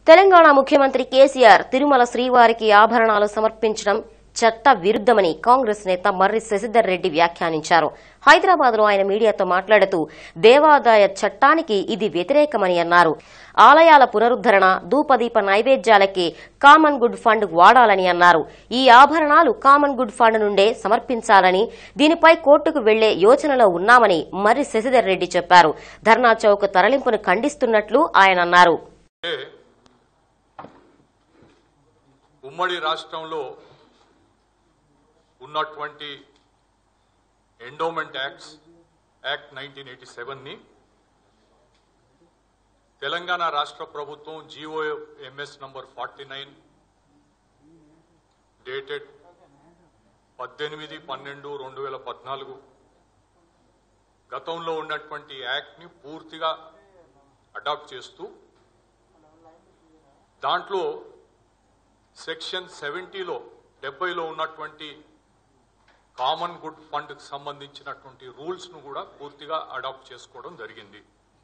తెలంగాణ ముఖ్యమంత్రి కేసీఆర్ తిరుమల శ్రీవారికి ఆభరణాలు సమర్పించడం చట్ట విరుద్దమని కాంగ్రెస్ నేత మర్రి శశిధర్ రెడ్డి వ్యాఖ్యానించారు హైదరాబాద్ లో ఆయన మీడియాతో మాట్లాడుతూ దేవాదాయ చట్టానికి ఇది వ్యతిరేకమని అన్నారు ఆలయాల పునరుద్దరణ ధూపదీప నైవేద్యాలకి కామన్ గుడ్ ఫండ్ వాడాలని అన్నారు ఈ ఆభరణాలు కామన్ గుడ్ ఫండ్ నుండే సమర్పించాలని దీనిపై కోర్టుకు వెళ్లే యోచనలో ఉన్నామని మర్రి శశిధర్ రెడ్డి చెప్పారు ధర్నా చౌక్ తరలింపును ఖండిస్తున్నట్లు ఆయన అన్నారు అంటే ఉమ్మడి రాష్ట్రంలో ఉన్నటువంటి endowment acts act nineteen eighty సెవెన్ని తెలంగాణ రాష్ట్ర ప్రభుత్వం GO MS number forty nine dated పద్దెనిమిది పన్నెండు రెండు వేల పద్నాలుగు గతంలో ఉన్నటువంటి యాక్ట్ని పూర్తిగా అడాప్ట్ చేస్తూ దాంట్లో సెక్షన్ సెవెంటీలో డెబ్బైలో ఉన్నటువంటి కామన్ గుడ్ ఫండ్కి సంబంధించినటువంటి రూల్స్ను కూడా పూర్తిగా అడాప్ట్ చేసుకోవడం జరిగింది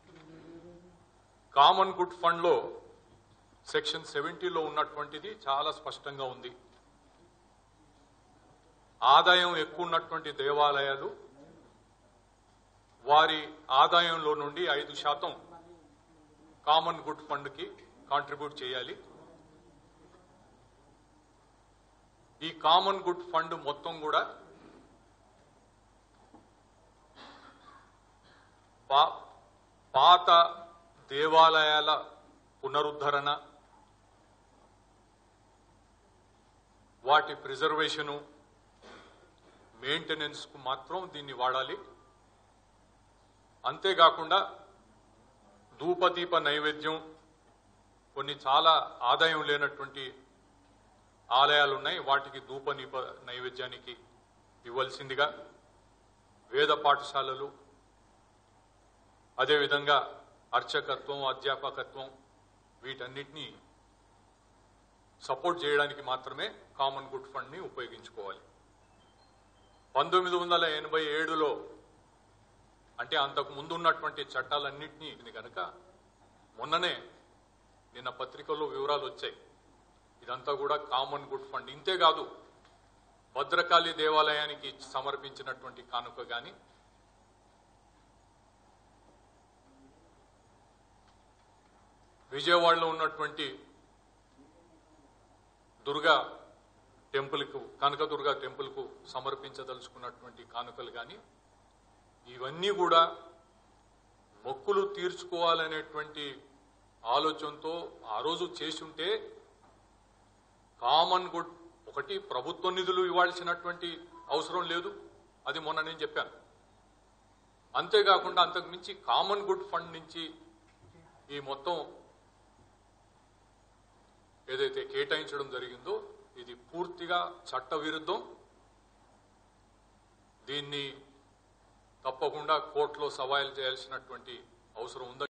కామన్ గుడ్ ఫండ్లో సెక్షన్ సెవెంటీలో ఉన్నటువంటిది చాలా స్పష్టంగా ఉంది ఆదాయం ఎక్కువ ఉన్నటువంటి దేవాలయాలు వారి ఆదాయంలో నుండి ఐదు శాతం కామన్ గుడ్ ఫండ్కి కాంట్రిబ్యూట్ చేయాలి ఈ కామన్ గుడ్ ఫండ్ మొత్తం కూడా పా- పాత దేవాలయాల పునరుద్ధరణ వాటి ప్రిజర్వేషను మెయింటెనెన్స్కు మాత్రం దీన్ని వాడాలి అంతేకాకుండా ధూపదీప నైవేద్యం కొన్ని చాలా ఆదాయం లేనటువంటి ఆలయాలు ఉన్నాయి వాటికి ధూపదీప నైవేద్యానికి ఇవ్వాల్సిందిగా వేద పాఠశాలలు అదేవిధంగా అర్చకత్వం అధ్యాపకత్వం వీటన్నిటినీ సపోర్ట్ చేయడానికి మాత్రమే కామన్ గుడ్ ఫండ్ని ఉపయోగించుకోవాలి పంతొమ్మిది వందల ఎనభై ఏడులో అంటే అంతకు ముందు ఉన్నటువంటి చట్టాలన్నింటినీ ఇది కనుక మొన్ననే నిన్న పత్రికల్లో వివరాలు వచ్చాయి ఇదంతా కూడా కామన్ గుడ్ ఫండ్ ఇంతే కాదు భద్రకాళి దేవాలయానికి సమర్పించినటువంటి కానుక గాని విజయవాడలో ఉన్నటువంటి దుర్గా టెంపుల్కు కనకదుర్గ టెంపుల్కు సమర్పించదలుచుకున్నటువంటి కానుకలు కానీ ఇవన్నీ కూడా మొక్కులు తీర్చుకోవాలనేటువంటి ఆలోచనతో ఆ రోజు చేసుంటే కామన్ గుడ్ ఒకటి ప్రభుత్వ నిధులు ఇవ్వాల్సినటువంటి అవసరం లేదు అది మొన్న నేను చెప్పాను అంతేకాకుండా అంతకు మించి కామన్ గుడ్ ఫండ్ నుంచి ఈ మొత్తం ఏదైతే కేటాయించడం జరిగిందో ఇది పూర్తిగా చట్ట విరుద్ధం దీన్ని తప్పకుండా కోర్టులో సవాలు చేయాల్సినటువంటి అవసరం ఉందని